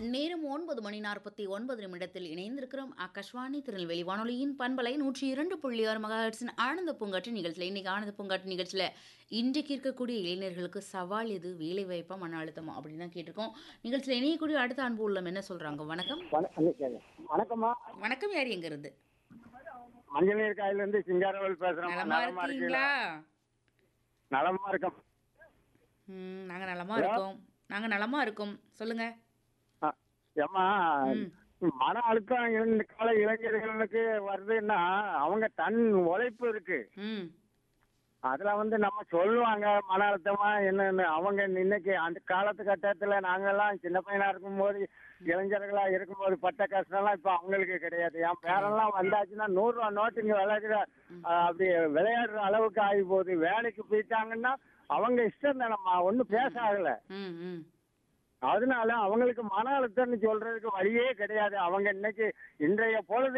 நேரம் ஒன்பது மணி நாற்பத்தி ஒன்பது நிமிடத்தில் இணைந்திருக்கிறோம் ஆகாஷ்வாணி திருநெல்வேலி வானொலியின் பண்பலை நூற்றி இரண்டு புள்ளி ஆறு மகாஹெட்ஸின் ஆனந்த பூங்காற்று நிகழ்ச்சியில் இன்னைக்கு ஆனந்த பூங்காற்று நிகழ்ச்சியில் இன்றைக்கு இருக்கக்கூடிய இளைஞர்களுக்கு சவால் எது வேலை வாய்ப்பா மன அழுத்தமா அப்படின்னு தான் கேட்டிருக்கோம் நிகழ்ச்சியில் இணையக்கூடிய அடுத்த அன்பு உள்ளம் என்ன சொல்றாங்க வணக்கம் வணக்கம் வணக்கம்மா வணக்கம் யார் எங்க இருந்து மஞ்சள் நீர் காயில இருந்து சிங்காரவேல் பேசுறேன் நலமா இருக்கீங்களா நலமா இருக்கோம் ம், நாங்க நலமா இருக்கோம் நாங்க நலமா இருக்கோம் சொல்லுங்க ஆ, ஏம்மா ம். மன அழுத்தம் இந்த கால இளைஞர்களுக்கு வருதுன்னா அவங்க தன் உழைப்பு இருக்கு ம் அதுல வந்து நம்ம சொல்லுவாங்க மன அழுத்தமா என்னன்னு அவங்க இன்னைக்கு அந்த காலத்து கட்டத்துல நாங்கெல்லாம் சின்ன பையனா இருக்கும்போது இளைஞர்களா இருக்கும்போது பட்ட கஷ்டம்லாம் இப்ப அவங்களுக்கு கிடையாது என் பேரெல்லாம் வந்தாச்சுன்னா நூறு ரூபா நோட்டு இங்க விளையாடுற அப்படி விளையாடுற அளவுக்கு ஆகி போகுது வேலைக்கு போயிட்டாங்கன்னா அவங்க இஷ்டம் தானம்மா ஒன்னும் பேச ஆகல ம் ம் அதனால அவங்களுக்கு மன அழுத்தம்னு சொல்றதுக்கு வழியே கிடையாது அவங்க இன்னைக்கு இன்றைய பொழுது